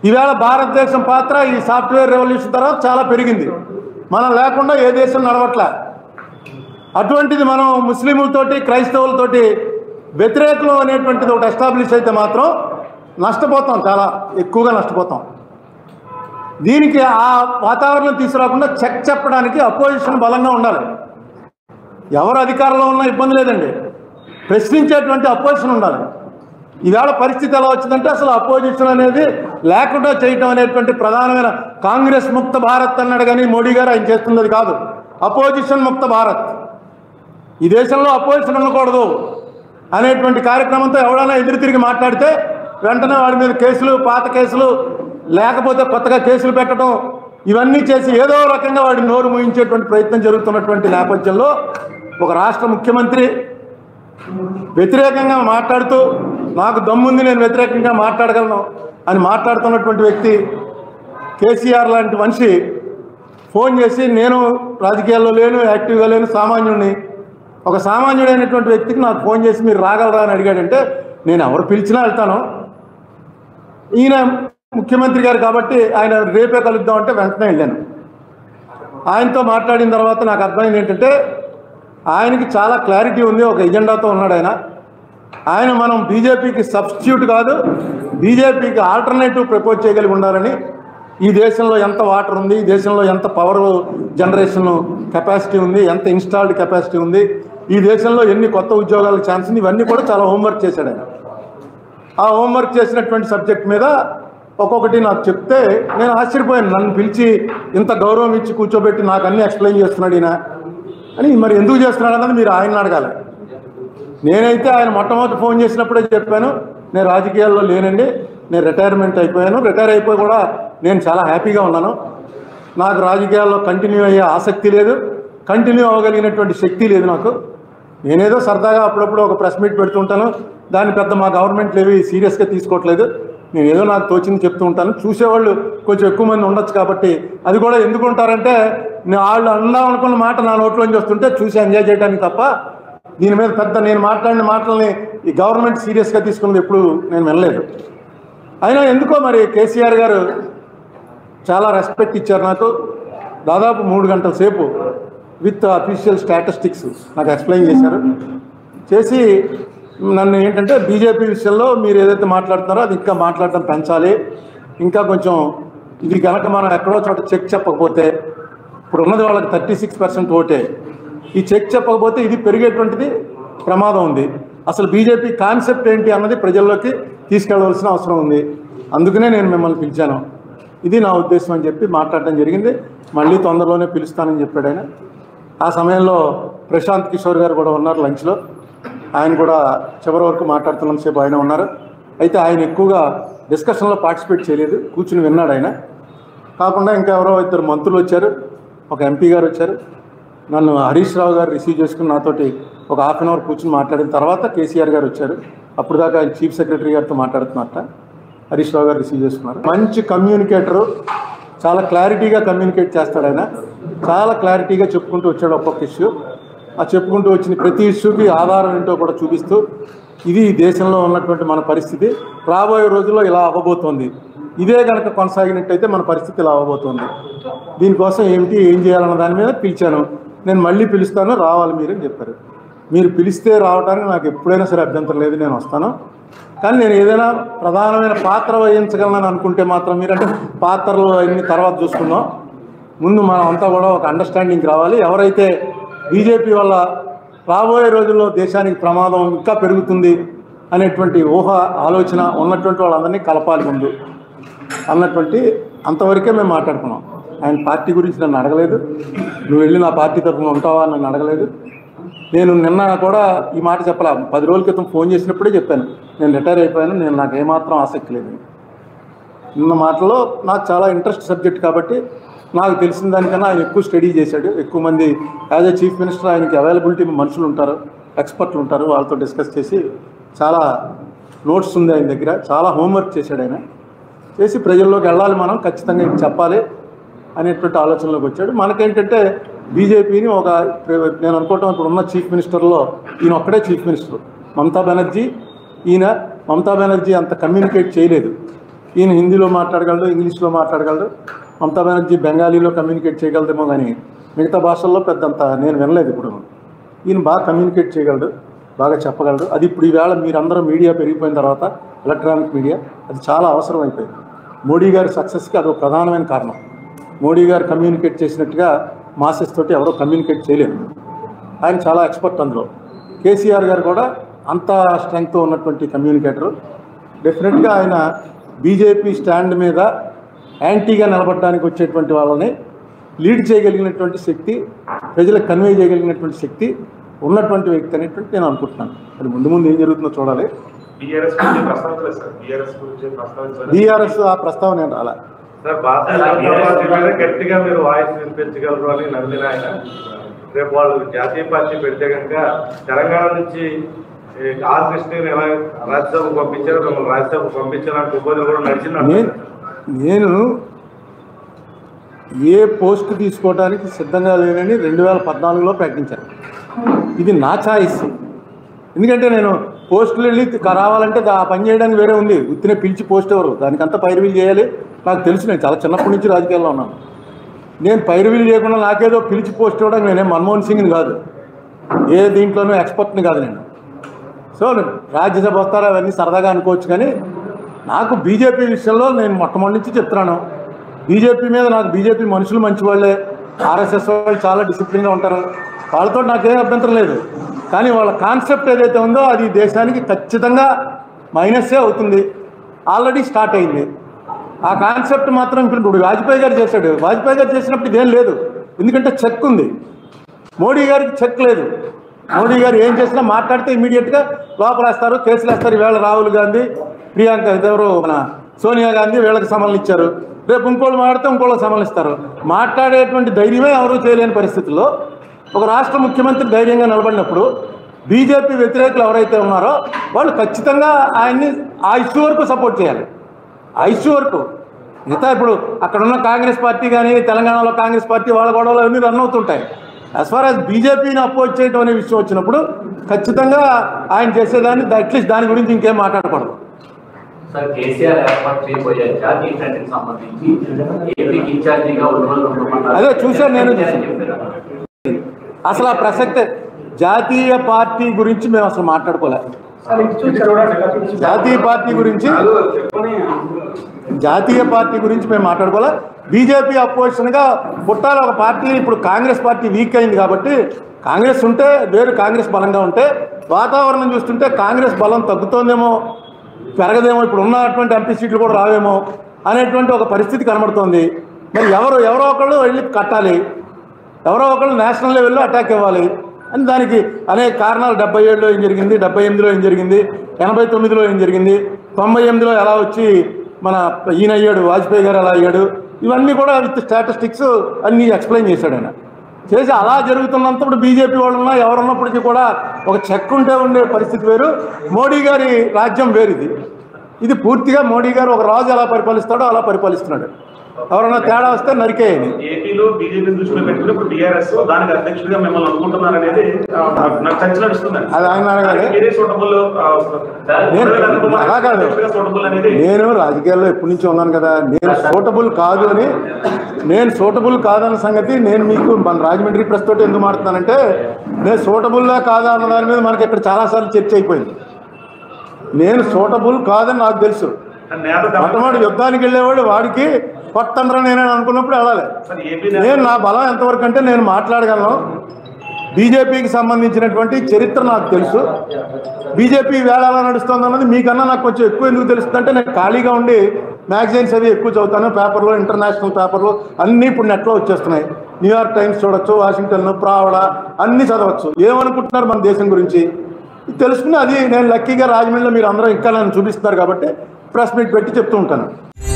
ఈవేళ భారతదేశం పాత్ర ఈ సాఫ్ట్వేర్ రెవల్యూషన్ తర్వాత చాలా పెరిగింది మనం లేకుండా ఏ దేశం నడవట్లే అటువంటిది మనం ముస్లింలతోటి క్రైస్తవులతోటి వ్యతిరేకం అనేటువంటిది ఒకటి ఎస్టాబ్లిష్ అయితే మాత్రం నష్టపోతాం చాలా ఎక్కువగా నష్టపోతాం దీనికి ఆ వాతావరణం తీసుకురాకుండా చెక్ చెప్పడానికి అపోజిషన్ బలంగా ఉండాలి ఎవరు అధికారంలో ఉన్నా ఇబ్బంది లేదండి ప్రశ్నించేటువంటి అపోజిషన్ ఉండాలి ఈవేళ పరిస్థితి ఎలా వచ్చిందంటే అసలు అపోజిషన్ అనేది లేకుండా చేయటం అనేటువంటి ప్రధానమైన కాంగ్రెస్ ముక్త భారత్ అన్నాడు కానీ మోడీ గారు ఆయన చేస్తున్నది కాదు అపోజిషన్ ముక్త భారత్ ఈ దేశంలో అపోజిషన్ ఉండకూడదు అనేటువంటి కార్యక్రమంతో ఎవడైనా ఎదురు తిరిగి మాట్లాడితే వెంటనే వాడి మీద కేసులు పాత కేసులు లేకపోతే కొత్తగా కేసులు పెట్టడం ఇవన్నీ చేసి ఏదో రకంగా వాడి నోరు ముయించేటువంటి ప్రయత్నం జరుగుతున్నటువంటి నేపథ్యంలో ఒక రాష్ట్ర ముఖ్యమంత్రి వ్యతిరేకంగా మాట్లాడుతూ నాకు దమ్ముంది నేను వ్యతిరేకంగా మాట్లాడగలను అని మాట్లాడుతున్నటువంటి వ్యక్తి కేసీఆర్ లాంటి మనిషి ఫోన్ చేసి నేను రాజకీయాల్లో లేను యాక్టివ్గా లేను సామాన్యుడిని ఒక సామాన్యుడైనటువంటి వ్యక్తికి నాకు ఫోన్ చేసి మీరు రాగలరా అని అడిగాడంటే నేను ఎవరు పిలిచినా వెళ్తాను ఈయన ముఖ్యమంత్రి గారు కాబట్టి ఆయన రేపే కలుద్దాం అంటే వెంటనే వెళ్ళాను ఆయనతో మాట్లాడిన తర్వాత నాకు అర్థమైంది ఏంటంటే ఆయనకి చాలా క్లారిటీ ఉంది ఒక ఎజెండాతో ఉన్నాడు ఆయన ఆయన మనం బీజేపీకి సబ్స్టిట్యూట్ కాదు బీజేపీకి ఆల్టర్నేటివ్ ప్రపోజ్ చేయగలిగి ఉండాలని ఈ దేశంలో ఎంత వాటర్ ఉంది ఈ దేశంలో ఎంత పవర్ జనరేషన్ కెపాసిటీ ఉంది ఎంత ఇన్స్టాల్డ్ కెపాసిటీ ఉంది ఈ దేశంలో ఎన్ని కొత్త ఉద్యోగాలకు ఛాన్స్ ఉంది ఇవన్నీ కూడా చాలా హోంవర్క్ చేశాడు ఆయన ఆ హోంవర్క్ చేసినటువంటి సబ్జెక్ట్ మీద ఒక్కొక్కటి నాకు చెప్తే నేను ఆశ్చర్యపోయాను నన్ను పిలిచి ఇంత గౌరవం ఇచ్చి కూర్చోబెట్టి నాకు అన్ని ఎక్స్ప్లెయిన్ చేస్తున్నాడు ఈయన అని మరి ఎందుకు చేస్తున్నాడు అన్నది మీరు ఆయన అడగాలి నేనైతే ఆయన మొట్టమొదటి ఫోన్ చేసినప్పుడే చెప్పాను నేను రాజకీయాల్లో లేనండి నేను రిటైర్మెంట్ అయిపోయాను రిటైర్ అయిపోయి కూడా నేను చాలా హ్యాపీగా ఉన్నాను నాకు రాజకీయాల్లో కంటిన్యూ అయ్యే ఆసక్తి లేదు కంటిన్యూ అవ్వగలిగినటువంటి శక్తి లేదు నాకు నేనేదో సరదాగా అప్పుడప్పుడు ఒక ప్రెస్ మీట్ పెడుతుంటాను దాన్ని పెద్ద మా గవర్నమెంట్లు ఏవి సీరియస్గా తీసుకోవట్లేదు నేను ఏదో నాకు తోచింది చెప్తూ ఉంటాను చూసేవాళ్ళు కొంచెం ఎక్కువ మంది ఉండొచ్చు కాబట్టి అది కూడా ఎందుకు ఉంటారంటే నేను వాళ్ళు అందాం అనుకున్న మాట నా నోట్లోంచి వస్తుంటే చూసి ఎంజాయ్ చేయడానికి తప్ప దీని మీద పెద్ద నేను మాట్లాడిన మాటల్ని ఈ గవర్నమెంట్ సీరియస్గా తీసుకున్నది ఎప్పుడు నేను వినలేదు అయినా ఎందుకో మరి కేసీఆర్ గారు చాలా రెస్పెక్ట్ ఇచ్చారు నాకు దాదాపు మూడు గంటల సేపు విత్ అఫీషియల్ స్టాటిస్టిక్స్ నాకు ఎక్స్ప్లెయిన్ చేశారు చేసి నన్ను ఏంటంటే బీజేపీ విషయంలో మీరు ఏదైతే మాట్లాడుతున్నారో అది ఇంకా మాట్లాడటం పెంచాలి ఇంకా కొంచెం ఇది కనుక మనం ఎక్కడో చోట చెక్ చెప్పకపోతే ఇప్పుడు ఉన్నది వాళ్ళకి థర్టీ సిక్స్ పర్సెంట్ ఓటే ఈ చెక్ చెప్పకపోతే ఇది పెరిగేటువంటిది ప్రమాదం ఉంది అసలు బీజేపీ కాన్సెప్ట్ ఏంటి అన్నది ప్రజల్లోకి తీసుకెళ్ళవలసిన అవసరం ఉంది అందుకనే నేను మిమ్మల్ని పిలిచాను ఇది నా ఉద్దేశం అని చెప్పి మాట్లాడడం జరిగింది మళ్ళీ తొందరలోనే పిలుస్తానని చెప్పాడు ఆయన ఆ సమయంలో ప్రశాంత్ కిషోర్ గారు కూడా ఉన్నారు లంచ్లో ఆయన కూడా చివరి వరకు మాట్లాడుతున్నంతసేపు ఆయన ఉన్నారు అయితే ఆయన ఎక్కువగా డిస్కషన్లో పార్టిసిపేట్ చేయలేదు కూర్చుని విన్నాడు ఆయన కాకుండా ఇంకా ఎవరో ఇద్దరు మంత్రులు వచ్చారు ఒక ఎంపీ గారు వచ్చారు నన్ను హరీష్ రావు గారు రిసీవ్ చేసుకుని నాతోటి ఒక హాఫ్ అన్ అవర్ కూర్చుని మాట్లాడిన తర్వాత కేసీఆర్ గారు వచ్చారు అప్పుడు దాకా ఆయన చీఫ్ సెక్రటరీ గారితో మాట్లాడుతున్నట్ట హరీష్ రావు గారు రిసీవ్ చేసుకున్నారు మంచి కమ్యూనికేటరు చాలా క్లారిటీగా కమ్యూనికేట్ చేస్తాడు ఆయన చాలా క్లారిటీగా చెప్పుకుంటూ వచ్చాడు ఒక్కొక్క ఇష్యూ ఆ చెప్పుకుంటూ వచ్చిన ప్రతి ఇష్యూకి ఆధారం ఏంటో కూడా చూపిస్తూ ఇది ఈ దేశంలో ఉన్నటువంటి మన పరిస్థితి రాబోయే రోజుల్లో ఇలా అవ్వబోతోంది ఇదే కనుక కొనసాగినట్టయితే మన పరిస్థితి ఇలా అవ్వబోతోంది దీనికోసం ఏమిటి ఏం చేయాలన్న దాని మీద పిలిచాను నేను మళ్ళీ పిలుస్తాను రావాలి మీరు అని చెప్పారు మీరు పిలిస్తే రావడానికి నాకు ఎప్పుడైనా సరే అభ్యంతరం లేదు నేను వస్తాను కానీ నేను ఏదైనా ప్రధానమైన పాత్ర వహించగలను అనుకుంటే మాత్రం మీరంటే పాత్రలు అన్ని తర్వాత చూసుకుందాం ముందు మనం అంతా కూడా ఒక అండర్స్టాండింగ్ రావాలి ఎవరైతే బీజేపీ వల్ల రాబోయే రోజుల్లో దేశానికి ప్రమాదం ఇంకా పెరుగుతుంది అనేటువంటి ఊహ ఆలోచన ఉన్నటువంటి వాళ్ళందరినీ కలపాలి ముందు అన్నటువంటి అంతవరకే మేము మాట్లాడుకున్నాం ఆయన పార్టీ గురించి నన్ను అడగలేదు నువ్వు వెళ్ళి నా పార్టీ తరఫున ఉంటావా అని నన్ను అడగలేదు నేను నిన్న కూడా ఈ మాట చెప్పాల పది రోజుల క్రితం ఫోన్ చేసినప్పుడే చెప్పాను నేను రిటైర్ అయిపోయాను నేను నాకు ఏమాత్రం ఆసక్తి లేదు నిన్న మాటలో నాకు చాలా ఇంట్రెస్ట్ సబ్జెక్ట్ కాబట్టి నాకు తెలిసిన దానికన్నా ఆయన ఎక్కువ స్టడీ చేశాడు ఎక్కువ మంది యాజ్ ఏ చీఫ్ మినిస్టర్ ఆయనకి అవైలబిలిటీ మనుషులు ఉంటారు ఎక్స్పర్ట్లు ఉంటారు వాళ్ళతో డిస్కస్ చేసి చాలా నోట్స్ ఉంది ఆయన దగ్గర చాలా హోంవర్క్ చేశాడు ఆయన చేసి ప్రజల్లోకి వెళ్ళాలి మనం ఖచ్చితంగా ఇది చెప్పాలి అనేటువంటి ఆలోచనలోకి వచ్చాడు మనకేంటంటే బీజేపీని ఒక నేను అనుకోవటం ఇప్పుడు ఉన్న చీఫ్ మినిస్టర్లో ఈయన ఒక్కడే చీఫ్ మినిస్టర్ మమతా బెనర్జీ ఈయన మమతా బెనర్జీ అంత కమ్యూనికేట్ చేయలేదు ఈయన హిందీలో మాట్లాడగలడు ఇంగ్లీష్లో మాట్లాడగలడు మమతా బెనర్జీ బెంగాలీలో కమ్యూనికేట్ చేయగలదేమో కానీ మిగతా భాషల్లో పెద్దంత నేను వినలేదు ఇప్పుడు ఈయన బాగా కమ్యూనికేట్ చేయగలడు బాగా చెప్పగలడు అది ఇప్పుడు ఈవేళ మీరందరూ మీడియా పెరిగిపోయిన తర్వాత ఎలక్ట్రానిక్ మీడియా అది చాలా అవసరం అయిపోయింది మోడీ గారి సక్సెస్కి అది ఒక ప్రధానమైన కారణం మోడీ గారు కమ్యూనికేట్ చేసినట్టుగా మాసెస్ తోటి ఎవరో కమ్యూనికేట్ చేయలేరు ఆయన చాలా ఎక్స్పర్ట్ అందులో కేసీఆర్ గారు కూడా అంత స్ట్రెంగ్త్ ఉన్నటువంటి కమ్యూనికేటరు డెఫినెట్గా ఆయన బీజేపీ స్టాండ్ మీద యాంటీగా నిలబడడానికి వచ్చేటువంటి వాళ్ళని లీడ్ చేయగలిగినటువంటి శక్తి ప్రజలకు కన్వే చేయగలిగినటువంటి శక్తి ఉన్నటువంటి వ్యక్తి అనేటువంటి నేను అనుకుంటున్నాను అది ముందు ముందు ఏం జరుగుతుందో చూడాలి బీఆర్ఎస్ గురించి ప్రస్తావించలేదు సార్ బీఆర్ఎస్ గురించి ప్రస్తావించలేదు బీఆర్ఎస్ ఆ ప్రస్తావన ఏం రాలా సార్ భారతీయ జనతా పార్టీ మీద గట్టిగా మీరు వాయిస్ వినిపించగలరు అని నమ్మిన ఆయన రేపు వాళ్ళు జాతీయ పార్టీ పెడితే కనుక తెలంగాణ నుంచి ఈ ఆర్ కృష్ణని ఎలా రాజ్యసభకు పంపించారు మిమ్మల్ని రాజ్యసభకు పంపించాలని ప్రపోజల్ కూడా నడిచింది నేను నేను ఏ పోస్ట్ తీసుకోవడానికి సిద్ధంగా లేనని రెండు వేల పద్నాలుగులో ప్రకటించాను ఇది నా ఛాయిస్ ఎందుకంటే నేను పోస్టులు వెళ్ళి రావాలంటే దా- ఆ పని చేయడానికి వేరే ఉంది ఉత్తినే పిలిచి పోస్ట్ ఎవరు దానికంతా పైరువీలు చేయాలి నాకు తెలుసు నేను చాలా చిన్నప్పటి నుంచి రాజకీయాల్లో ఉన్నాను నేను పైరువీలు చేయకుండా నాకేదో పిలిచి పోస్ట్ ఇవ్వడానికి నేనేం మన్మోహన్ సింగ్ని కాదు ఏ దీంట్లోనూ ఎక్స్పర్ట్ని కాదు నేను సో రాజ్యసభ వస్తారా అవన్నీ సరదాగా అనుకోవచ్చు కానీ నాకు బీజేపీ విషయంలో నేను మొట్టమొదటి నుంచి చెప్తున్నాను బీజేపీ మీద నాకు బీజేపీ మనుషులు మంచివాళ్ళే ఆర్ఎస్ఎస్ వాళ్ళు చాలా డిసిప్లిన్గా ఉంటారు వాళ్ళతో నాకేం అభ్యంతరం లేదు కానీ వాళ్ళ కాన్సెప్ట్ ఏదైతే ఉందో అది దేశానికి ఖచ్చితంగా మైనస్సే అవుతుంది ఆల్రెడీ స్టార్ట్ అయింది ఆ కాన్సెప్ట్ మాత్రం ఇప్పుడు వాజ్పేయి గారు చేశాడు వాజ్పేయి గారు చేసినప్పుడు ఇదేం లేదు ఎందుకంటే చెక్ ఉంది మోడీ గారికి చెక్ లేదు మోడీ గారు ఏం చేసినా మాట్లాడితే ఇమీడియట్గా లోపలేస్తారు కేసులు వేస్తారు ఈవేళ రాహుల్ గాంధీ ప్రియాంక ఎవరు మన సోనియా గాంధీ వీళ్ళకి సమన్లు ఇచ్చారు రేపు ఇంకోళ్ళు మాట్లాడితే ఇంకోళ్ళకి సమన్లు ఇస్తారు మాట్లాడేటువంటి ధైర్యమే ఎవరూ చేయలేని పరిస్థితుల్లో ఒక రాష్ట్ర ముఖ్యమంత్రి ధైర్యంగా నిలబడినప్పుడు బీజేపీ వ్యతిరేకులు ఎవరైతే ఉన్నారో వాళ్ళు ఖచ్చితంగా ఆయన్ని ఆ ఇష్యూ వరకు సపోర్ట్ చేయాలి ఆ ఇష్యూ వరకు మిగతా ఇప్పుడు అక్కడ ఉన్న కాంగ్రెస్ పార్టీ కానీ తెలంగాణలో కాంగ్రెస్ పార్టీ వాళ్ళ గొడవలు అన్నీ రన్ అవుతుంటాయి యాజ్ ఫార్ యాజ్ బీజేపీని అపోజ్ చేయడం అనే విషయం వచ్చినప్పుడు ఖచ్చితంగా ఆయన చేసేదాన్ని అట్లీస్ట్ దాని గురించి ఇంకేం మాట్లాడకూడదు సార్ కేసీఆర్ ఏర్పాటు చేయబోయే జాతీయ ఫ్రంట్కి సంబంధించి ఏపీకి ఇన్ఛార్జిగా ఉన్న వాళ్ళు ఉండమన్నారు. అదే చూశాను నేను కేసీఆర్ చూశాను. చెప్పారు. అసలు ఆ ప్రసక్తే జాతీయ పార్టీ గురించి మేము అసలు మాట్లాడుకోలే జాతీయ పార్టీ గురించి జాతీయ పార్టీ గురించి మేము మాట్లాడుకోలే బీజేపీ అపోజిషన్గా పుట్టాలి ఒక పార్టీ ఇప్పుడు కాంగ్రెస్ పార్టీ వీక్ అయింది కాబట్టి కాంగ్రెస్ ఉంటే వేరు కాంగ్రెస్ బలంగా ఉంటే వాతావరణం చూస్తుంటే కాంగ్రెస్ బలం తగ్గుతోందేమో పెరగదేమో ఇప్పుడు ఉన్నటువంటి ఎంపీ సీట్లు కూడా రావేమో అనేటువంటి ఒక పరిస్థితి కనబడుతోంది మరి ఎవరు ఎవరో ఒకళ్ళు వెళ్ళి కట్టాలి ఎవరో ఒకళ్ళు నేషనల్ లెవెల్లో అటాక్ ఇవ్వాలి అని దానికి అనేక కారణాలు డెబ్బై ఏడులో ఏం జరిగింది డెబ్బై ఎనిమిదిలో ఏం జరిగింది ఎనభై తొమ్మిదిలో ఏం జరిగింది తొంభై ఎనిమిదిలో ఎలా వచ్చి మన ఈయన అయ్యాడు వాజ్పేయి గారు ఎలా అయ్యాడు ఇవన్నీ కూడా విత్ స్టాటిస్టిక్స్ అన్నీ ఎక్స్ప్లెయిన్ చేశాడు ఆయన చేసి అలా జరుగుతున్నంతప్పుడు బీజేపీ వాళ్ళు ఉన్నా ఎవరున్నప్పటికీ కూడా ఒక చెక్ ఉంటే ఉండే పరిస్థితి వేరు మోడీ గారి రాజ్యం వేరుది ఇది పూర్తిగా మోడీ గారు ఒక రాజు ఎలా పరిపాలిస్తాడో అలా పరిపాలిస్తున్నాడు ఎవరన్నా తేడా వస్తే నరికేయని ఏపీలో బీజేపీ దృష్టిలో పెట్టుకుని ఇప్పుడు బీఆర్ఎస్ దానికి అధ్యక్షుడిగా మిమ్మల్ని అనుకుంటున్నారు అనేది ఆ, నాకు- నాకు చర్చ నడుస్తుందండి అది ఆయన అడగాలి. మీరే సూటబుల్ నేను- అలా కాదు. సూటబుల్ అనేది నేను రాజకీయాల్లో ఎప్పటి నుంచి ఉన్నాను కదా నేను సూటబుల్ కాదు అని నేను సూటబుల్ కాదన్న సంగతి నేను మీకు మన రాజమండ్రి ప్రెస్ తోటి ఎందుకు మాడుతున్నానంటే నేను సూటబుల్లా కాదా అన్న దాని మీద మనకి ఇక్కడ చాలాసార్లు చర్చ అయిపోయింది నేను సూటబుల్ కాదని నాకు తెలుసు నేత మొట్టమొదటి యుద్ధానికి వెళ్ళేవాడు వాడికి కొట్టండ్రా నేనని అనుకున్నప్పుడు వెళ్ళాలి సార్ ఏపీ నేను నా బలం ఎంతవరకు అంటే నేను మాట్లాడగలను బీజేపీకి సంబంధించినటువంటి చరిత్ర నాకు తెలుసు బీజేపీ వేళ ఎలా నడుస్తుంది అన్నది మీకన్నా నాకు కొంచెం ఎక్కువ ఎందుకు తెలుస్తుంది అంటే నేను ఖాళీగా ఉండి మ్యాగజైన్స్ అవి ఎక్కువ చదువుతాను పేపర్లో ఇంటర్నేషనల్ పేపర్లు అన్నీ ఇప్పుడు నెట్లో వచ్చేస్తున్నాయి న్యూయార్క్ టైమ్స్ చూడొచ్చు వాషింగ్టన్ ప్రావడ అన్నీ చదవచ్చు ఏమనుకుంటున్నారు మన దేశం గురించి ఇది తెలుసుకుని అది నేను లక్కీగా రాజమండ్రిలో మీరు అందరూ ఇంకా నన్ను చూపిస్తున్నారు కాబట్టి ప్రెస్ మీట్ పెట్టి చెప్తూ ఉంటాను